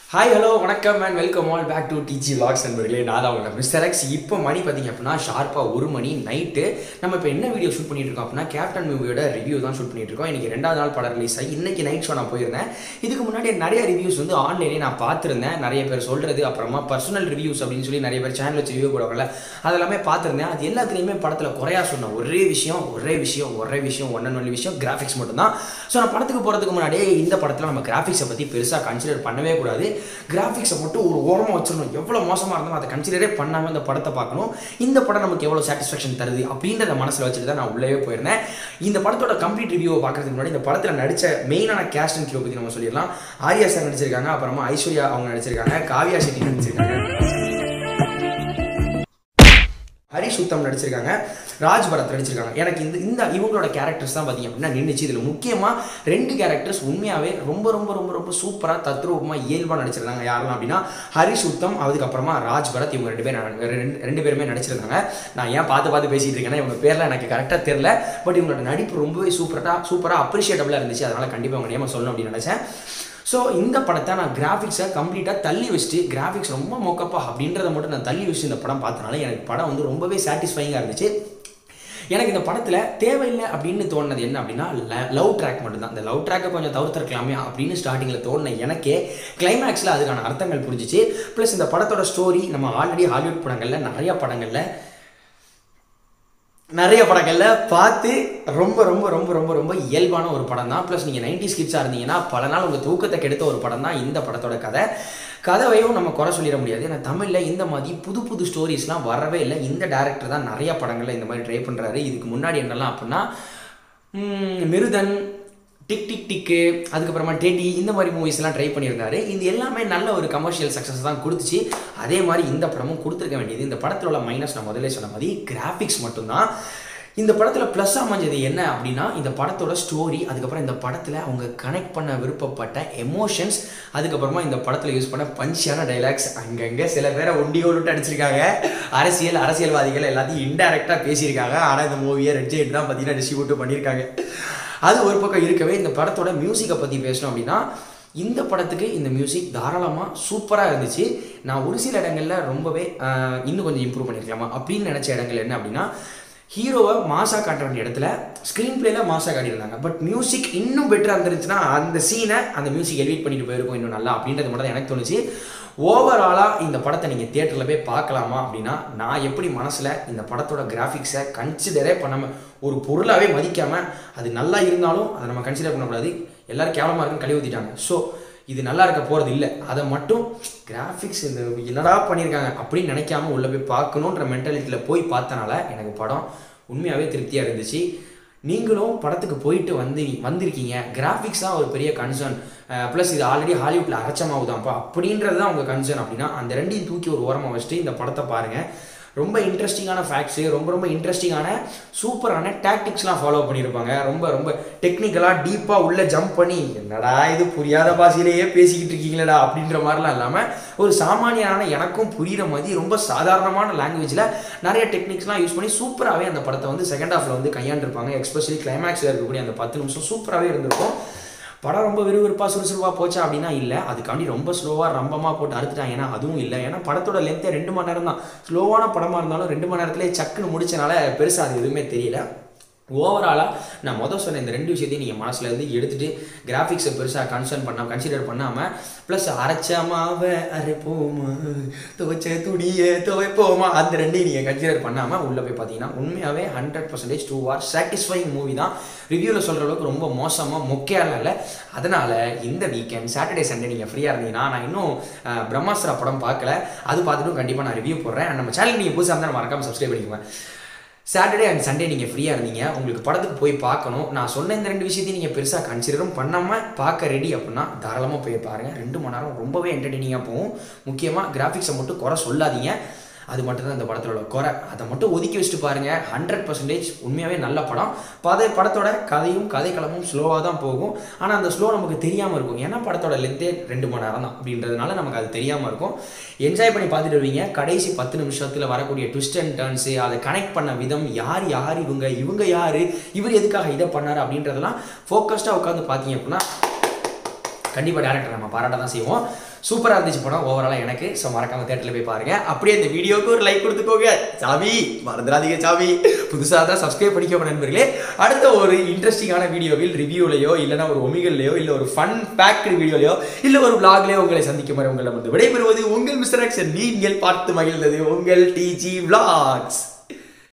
hi hello வணக்கம் and welcome all back to Digi Logs நண்பர்களே நான் தான் உங்களை மிஸ்டர் எக்ஸ் இப்போ மணி பார்த்தீங்க அப்படின்னா ஷார்ப்பாக ஒரு மணி நைட்டு நம்ம இப்போ என்ன வீடியோ ஷூட் பண்ணிட்டு இருக்கோம் அப்படின்னா கேப்டன் மூவியோட ரிவ்யூ தான் ஷூட் பண்ணிட்டு இருக்கோம் இன்னைக்கு ரெண்டாவது நாள் படம் ரிலீஸ் ஆகி இன்னைக்கு நைட் ஷோ நான் போயிருந்தேன் இதுக்கு முன்னாடி நிறைய ரிவ்யூஸ் வந்து ஆன்லைனே நான் பார்த்துருந்தேன் நிறைய பேர் சொல்கிறது அப்புறமா பர்சனல் ரிவ்யூஸ் அப்படின்னு சொல்லி நிறைய பேர் சேனல் வச்சு ரிவ்யூ போடுவாங்கல்ல அதெல்லாமே பார்த்துருந்தேன் அது எல்லாத்துலேயுமே படத்தில் குறையா சொன்ன ஒரே விஷயம் ஒரே விஷயம் ஒரே விஷயம் ஒன் அண்ட் ஒன்லி விஷயம் கிராஃபிக்ஸ் மட்டும்தான் ஸோ நான் படத்துக்கு போகிறதுக்கு முன்னாடியே இந்த படத்தில் நம்ம கிராஃபிக்ஸை பற்றி பெருசாக கன்சிடர் பண்ணவே கூடாது கிராஃபிக்ஸை மட்டும் ஒரு ஓரமாக வச்சிடணும் எவ்வளோ மோசமாக இருந்தாலும் அதை கன்சிடரே பண்ணாமல் இந்த படத்தை பார்க்கணும் இந்த படம் நமக்கு எவ்வளோ சாட்டிஸ்ஃபேக்ஷன் தருது அப்படின்றத மனசில் வச்சுட்டு தான் நான் உள்ளே போயிருந்தேன் இந்த படத்தோட கம்ப்ளீட் ரிவ்யூவை பார்க்கறதுக்கு முன்னாடி இந்த படத்தில் நடித்த மெயினான கேஸ்ட் அண்ட் கியூ பற்றி நம்ம சொல்லிடலாம் ஆர்யா சார் நடிச்சிருக்காங்க அப்புறமா ஐஸ்வர்யா அவங்க நடிச்சிருக்காங்க காவியா செட்டி நடிச்சிருக்காங்க ஹரிஷ் உத்தம் நடிச்சிருக்காங்க ராஜ் பரத் நடிச்சிருக்காங்க எனக்கு இந்த இந்த இவங்களோட கேரக்டர்ஸ் தான் பார்த்தீங்க அப்படின்னா நின்றுச்சு இதில் முக்கியமாக ரெண்டு கேரக்டர்ஸ் உண்மையாகவே ரொம்ப ரொம்ப ரொம்ப ரொம்ப சூப்பராக தத்ரூபமாக இயல்பாக நடிச்சிருக்காங்க யாரெல்லாம் அப்படின்னா ஹரிஷ் உத்தம் அதுக்கப்புறமா ராஜ் பரத் இவங்க ரெண்டு பேர் ரெண்டு ரெண்டு பேருமே நடிச்சிருக்காங்க நான் ஏன் பார்த்து பார்த்து பேசிகிட்டு இருக்கேன்னா இவங்க பேரில் எனக்கு கரெக்டாக தெரில பட் இவங்களோட நடிப்பு ரொம்பவே சூப்பராக சூப்பராக அப்ரிஷியேட்டபிளாக இருந்துச்சு அதனால் கண்டிப்பாக உங்க நேம சொல்லணும் அப்படின்னு நினச்சேன் ஸோ இந்த படத்தை நான் கிராஃபிக்ஸை கம்ப்ளீட்டாக தள்ளி வச்சுட்டு கிராஃபிக்ஸ் ரொம்ப மோக்கப்பா அப்படின்றத மட்டும் நான் தள்ளி வச்சு இந்த படம் பார்த்தனால எனக்கு படம் வந்து ரொம்பவே சாட்டிஸ்ஃபைங்காக இருந்துச்சு எனக்கு இந்த படத்தில் தேவையில்லை அப்படின்னு தோணுனது என்ன அப்படின்னா லவ் ட்ராக் மட்டும்தான் இந்த லவ் ட்ராக்கை கொஞ்சம் தவிர்த்திருக்கலாமே அப்படின்னு ஸ்டார்டிங்கில் தோணுன எனக்கே கிளைமேக்ஸில் அதுக்கான அர்த்தங்கள் புரிஞ்சிச்சு ப்ளஸ் இந்த படத்தோட ஸ்டோரி நம்ம ஆல்ரெடி ஹாலிவுட் படங்களில் நிறையா படங்களில் நிறைய படங்களில் பார்த்து ரொம்ப ரொம்ப ரொம்ப ரொம்ப ரொம்ப இயல்பான ஒரு படம் தான் ப்ளஸ் நீங்கள் நைன்டி ஸ்கிட்ஸாக இருந்தீங்கன்னா பல நாள் உங்கள் தூக்கத்தை கெடுத்த ஒரு படம் தான் இந்த படத்தோட கதை கதவையும் நம்ம குறை சொல்லிட முடியாது ஏன்னா தமிழில் இந்த மாதிரி புது புது ஸ்டோரிஸ்லாம் வரவே இல்லை இந்த டேரக்டர் தான் நிறைய படங்களில் இந்த மாதிரி ட்ரை பண்ணுறாரு இதுக்கு முன்னாடி என்னெல்லாம் அப்படின்னா மிருதன் டிக் டிக் டிக்கு அதுக்கப்புறமா டெடி இந்த மாதிரி மூவிஸ்லாம் ட்ரை பண்ணியிருந்தாரு இது எல்லாமே நல்ல ஒரு கமர்ஷியல் சக்ஸஸ் தான் கொடுத்துச்சு அதே மாதிரி இந்த படமும் கொடுத்துருக்க வேண்டியது இந்த படத்தில் உள்ள மைனஸ் நான் முதல்ல சொன்ன மாதிரி கிராஃபிக்ஸ் மட்டும்தான் இந்த படத்தில் ப்ளஸ் அமைஞ்சது என்ன அப்படின்னா இந்த படத்தோட ஸ்டோரி அதுக்கப்புறம் இந்த படத்தில் அவங்க கனெக்ட் பண்ண விருப்பப்பட்ட எமோஷன்ஸ் அதுக்கப்புறமா இந்த படத்தில் யூஸ் பண்ண பஞ்சியான டைலாக்ஸ் அங்கங்கே சில பேரை ஒண்டியோடு அடிச்சிருக்காங்க அரசியல் அரசியல்வாதிகள் எல்லாத்தையும் இன்டெரக்டாக பேசியிருக்காங்க ஆனால் இந்த மூவியை ரெட் ஜெயிட் தான் பார்த்தீங்கன்னா டிஸ்ட்ரிபியூட் பண்ணியிருக்காங்க அது ஒரு பக்கம் இருக்கவே இந்த படத்தோட மியூசிக்கை பற்றி பேசணும் அப்படின்னா இந்த படத்துக்கு இந்த மியூசிக் தாராளமாக சூப்பராக இருந்துச்சு நான் ஒரு சில இடங்களில் ரொம்பவே இன்னும் கொஞ்சம் இம்ப்ரூவ் பண்ணியிருக்கலாமா அப்படின்னு நினச்ச இடங்கள் என்ன அப்படின்னா ஹீரோவை மாசா காட்ட வேண்டிய இடத்துல ஸ்க்ரீன் பிளேல மாசா காட்டியிருந்தாங்க பட் மியூசிக் இன்னும் பெட்டராக இருந்துருந்துச்சுன்னா அந்த சீனை அந்த மியூசிக் எலிவேட் பண்ணிட்டு போயிருக்கும் இன்னும் நல்லா அப்படின்றது மட்டும் தான் எனக்கு தோணுச்சு ஓவராலாக இந்த படத்தை நீங்கள் தியேட்டரில் போய் பார்க்கலாமா அப்படின்னா நான் எப்படி மனசில் இந்த படத்தோட கிராஃபிக்ஸை கன்சிடரே பண்ணாமல் ஒரு பொருளாகவே மதிக்காமல் அது நல்லா இருந்தாலும் அதை நம்ம கன்சிடர் பண்ணக்கூடாது எல்லோரும் கேவலமாக இருக்குன்னு கழுவி ஊற்றிட்டாங்க ஸோ இது நல்லா இருக்க போகிறது இல்லை அதை மட்டும் கிராஃபிக்ஸ் இந்த என்னடா பண்ணியிருக்காங்க அப்படின்னு நினைக்காம உள்ளே போய் பார்க்கணுன்ற மென்டாலிட்டியில் போய் பார்த்தனால எனக்கு படம் உண்மையாகவே திருப்தியாக இருந்துச்சு நீங்களும் படத்துக்கு போயிட்டு வந்து வந்திருக்கீங்க கிராஃபிக்ஸ் தான் ஒரு பெரிய கன்சர்ன் ப்ளஸ் இது ஆல்ரெடி ஹாலிவுட்டில் அரைச்சமாகுதான்ப்பா அப்படின்றது தான் உங்கள் கன்சர்ன் அப்படின்னா அந்த ரெண்டையும் தூக்கி ஒரு ஓரமாக வச்சுட்டு இந்த படத்தை பாருங்கள் ரொம்ப இன்ட்ரெஸ்டிங்கான ஃபேக்ட்ஸு ரொம்ப ரொம்ப இன்ட்ரெஸ்டிங்கான சூப்பரான டாக்டிக்ஸ்லாம் ஃபாலோ பண்ணியிருப்பாங்க ரொம்ப ரொம்ப டெக்னிக்கலாக டீப்பாக உள்ளே ஜம்ப் பண்ணி என்னடா இது புரியாத பாஷையிலேயே பேசிக்கிட்டு இருக்கீங்களடா அப்படின்ற மாதிரிலாம் இல்லாமல் ஒரு சாமானியனான எனக்கும் புரிகிற மாதிரி ரொம்ப சாதாரணமான லாங்குவேஜில் நிறைய டெக்னிக்ஸ்லாம் யூஸ் பண்ணி சூப்பராகவே அந்த படத்தை வந்து செகண்ட் ஹாஃபில் வந்து கையாண்டிருப்பாங்க எஸ்பெஷலி கிளைமேக்ஸில் இருக்கக்கூடிய அந்த பத்து நிமிஷம் சூப்பராகவே இருந்திருக்கும் படம் ரொம்ப விறுவிறுப்பாக சுறுசுறுப்பாக போச்சா அப்படின்னா இல்லை அதுக்காண்டி ரொம்ப ஸ்லோவாக ரம்பமாக போட்டு அறுத்துட்டாங்கன்னா அதுவும் இல்லை ஏன்னா படத்தோட லென்த்தே ரெண்டு மணி நேரம் தான் ஸ்லோவான படமாக இருந்தாலும் ரெண்டு மணி நேரத்துலேயே சக்குன்னு முடிச்சனால பெருசாக அது எதுவுமே தெரியல ஓவராலாக நான் மொதல் சொன்ன இந்த ரெண்டு விஷயத்தையும் நீங்கள் மனசில் இருந்து எடுத்துகிட்டு கிராஃபிக்ஸை பெருசாக கன்சர்ன் பண்ணாமல் கன்சிடர் பண்ணாமல் ப்ளஸ் அரைச்சமாவ அரைப்போமா துவைச்ச துணியை துவைப்போமா அந்த ரெண்டையும் நீங்கள் கன்சிடர் பண்ணாமல் உள்ளே போய் பார்த்தீங்கன்னா உண்மையாகவே hundred percentage two hour satisfying movie தான் ரிவ்யூவில் சொல்கிற அளவுக்கு ரொம்ப மோசமாக மொக்கையாக இல்லை அதனால் இந்த வீக்கெண்ட் சாட்டர்டே சண்டே நீங்கள் ஃப்ரீயாக இருந்தீங்கன்னா நான் இன்னும் பிரம்மாஸ்திரா படம் பார்க்கல அது பார்த்துட்டும் கண்டிப்பாக நான் ரிவ்யூ போடுறேன் நம்ம சேனல் நீங்கள் புதுசாக இருந்தால் மறக்காமல் சப்ஸ்கிரைப் பண்ணிக்கோங்க சாட்டர்டே அண்ட் சண்டே நீங்கள் ஃப்ரீயாக இருந்தீங்க உங்களுக்கு படத்துக்கு போய் பார்க்கணும் நான் சொன்ன இந்த ரெண்டு விஷயத்தையும் நீங்கள் பெருசாக கன்சிடரும் பண்ணாமல் பார்க்க ரெடி அப்படின்னா தாராளமாக போய் பாருங்கள் ரெண்டு மணி நேரம் ரொம்பவே என்டர்டெய்னிங்காக போகும் முக்கியமாக கிராஃபிக்ஸை மட்டும் குறை சொல்லாதீங்க அது மட்டும் தான் இந்த படத்தோட குறை அதை மட்டும் ஒதுக்கி வச்சுட்டு பாருங்கள் ஹண்ட்ரட் பர்சன்டேஜ் உண்மையாகவே நல்ல படம் பத படத்தோட கதையும் கதைக்களமும் ஸ்லோவாக தான் போகும் ஆனால் அந்த ஸ்லோ நமக்கு தெரியாமல் இருக்கும் ஏன்னா படத்தோட லென்த்தே ரெண்டு மணி நேரம் தான் அப்படின்றதுனால நமக்கு அது தெரியாமல் இருக்கும் என்ஜாய் பண்ணி பார்த்துட்டு வருவீங்க கடைசி பத்து நிமிஷத்தில் வரக்கூடிய ட்விஸ்ட் அண்ட் டர்ன்ஸு அதை கனெக்ட் பண்ண விதம் யார் யார் இவங்க இவங்க யார் இவர் எதுக்காக இதை பண்ணார் அப்படின்றதெல்லாம் ஃபோக்கஸ்டாக உட்காந்து பார்த்தீங்க அப்படின்னா கண்டிப்பாக டேரக்டர் நம்ம பாராட்ட தான் செய்வோம் சூப்பராக இருந்துச்சு படம் ஓவராலாக எனக்கு ஸோ மறக்காம தேட்டரில் போய் பாருங்க அப்படியே இந்த வீடியோக்கு ஒரு லைக் கொடுத்துக்கோங்க சாவி மறந்துடாதீங்க சாவி புதுசாக தான் சப்ஸ்கிரைப் பண்ணிக்கோங்க நண்பர்களே அடுத்த ஒரு இன்ட்ரெஸ்டிங்கான வீடியோவில் ரிவ்யூலையோ இல்லைனா ஒரு ஒமிகள்லையோ இல்லை ஒரு ஃபன் பேக்டு வீடியோலையோ இல்லை ஒரு vlogலயோ உங்களை சந்திக்கும் வரை உங்களை வந்து விடைபெறுவது உங்கள் மிஸ்டர் எக்ஸ் நீங்கள் பார்த்து மகிழ்ந்தது உங்கள் டிஜி vlogs